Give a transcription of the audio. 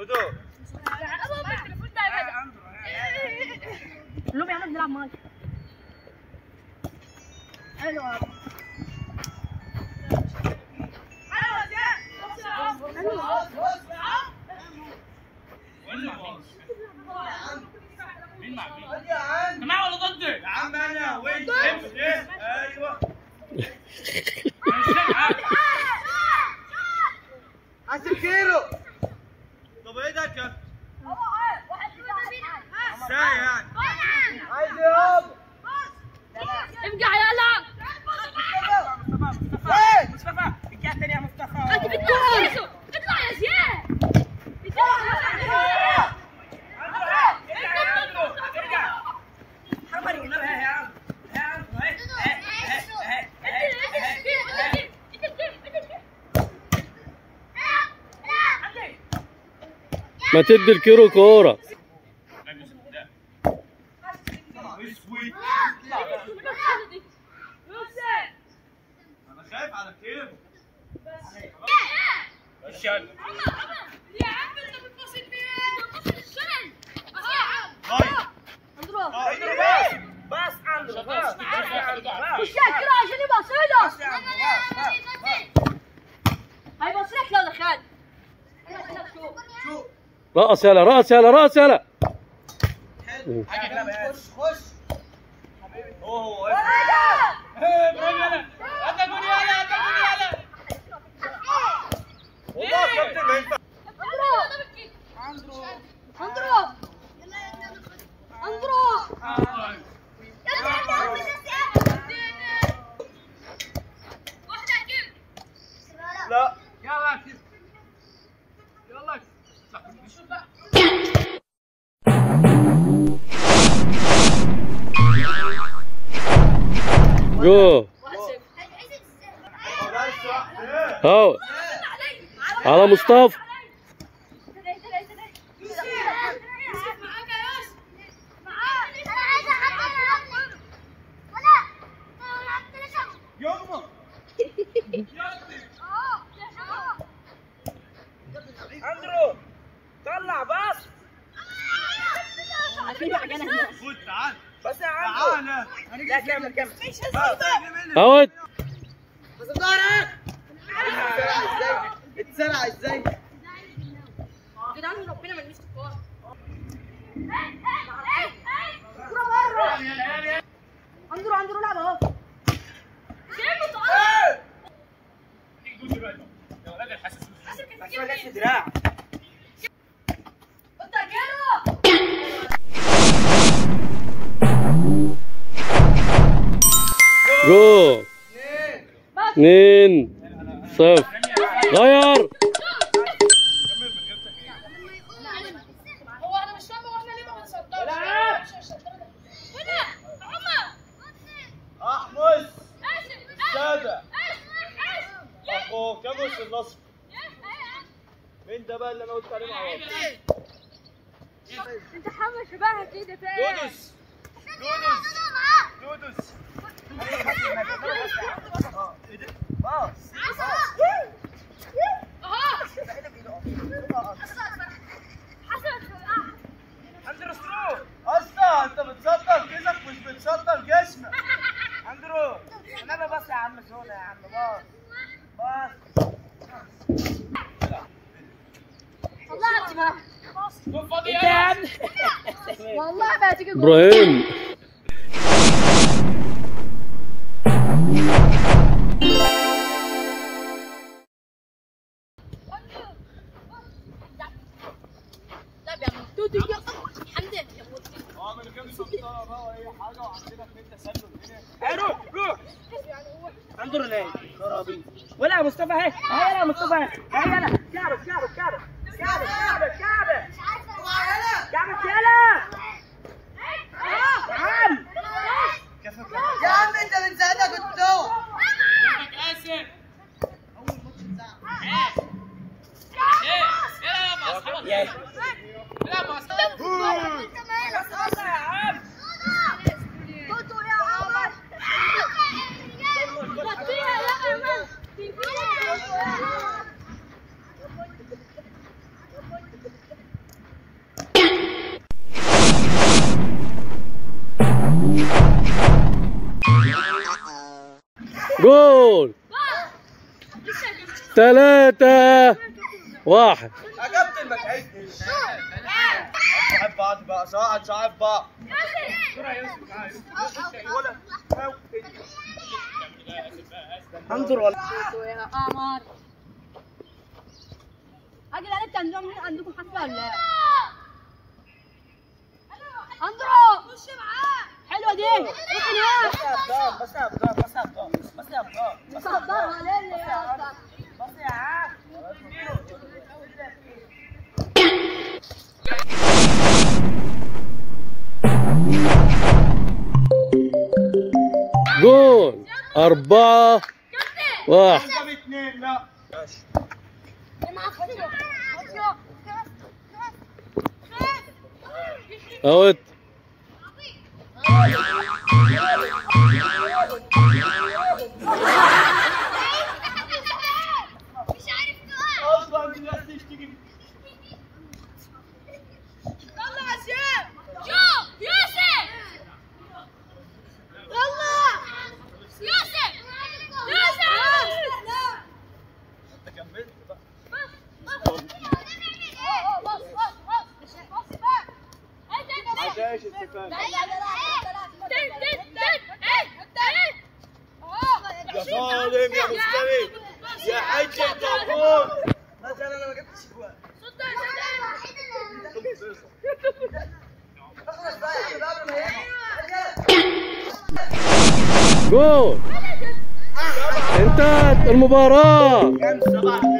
دودو كلهم يعملوا بنلعب معاك حلو معه ولا ضده؟ يا عم انا وانت امشي ايوه عشر كيلو طب ايه ده كم؟ ازاي يعني؟ عايز يابا ارجع يلا ايه مصطفى رجع تاني يا مصطفى انت بتطلع اطلع يا زياد حمر يقلبها يا عم يا عم ما تدي الكيرو كورة اسود انا خايف على كيلو الشال طيب اضرب باص عنده باص خش كده عشان يبقى صيدة هيبص لك يلا خالد شوف رأس يلا رأس يلا رأس يلا حلو خش خش اوه والله يا كابتن ما ينفع اضرب اضرب لا يلا كده يلا جو هاو على مصطفى يلا اندرو طلع باص خد تعال بس يا عم تعال لا كمل كمل اوت بس بظهرك اتسرع ازاي جدعان ربنا ما يلمسش الكوره اندرو اندرو لعب اهو بس ما جاتش دراع جو اثنين صفر غير هو انا مش فاهمه واحنا ليه ما بنصدرش احمس سابع اخو كمس النصر مين ده بقى اللي انا قلت عليه مع بعض انت حمى شبهها كده فاهم دودس دودس دودس اه ايه ده باص اندرو سترو اصلا انت بتسطر كيسك مش بتسطر جسمك اندرو انا بس يا عم سودا يا عم باص باص طلعت ما انت يا عم والله ما هتيجي جول. ابراهيم لا يا عم تودي يا حمدي يا موتي اه من غير سطره بقى واي حاجه وعندنا اتنين تسلل هنا روح روح اندرو نايم خرابي ولا يا مصطفى اهي اهي يا مصطفى اهي اهي يلا كعبك كعبك كعبك كعبك كعبك كعبك كعبك يلا تعال يا عم انت من ساعتها كنت جوه يا جول ثلاثة واحد يا كابتن ما تعيدني صاحب بعض بقى صاحب صاحب بعض ولا انظر ولا يا قمر اجل انا انتوا عندكم عندكم حفله ولا لا؟ انظروا خش معاه حلوه دي روح هناك بس يا ابطال بس يا ابطال بس يا ابطال بس يا ابطال صدرها ليه يا أسطى؟ بس يا عم جول أربعة واحد طب اتنين لا ماشي اوت اصلا الناس تشتكي انت كملت بقى عشاش استفادة يا ظالم يا مفتري يا حج الطابور مثلا انا ما جبتش جوان اخلص بقى يا شباب قبل ما يجي جول انتهت المباراة كام سبعة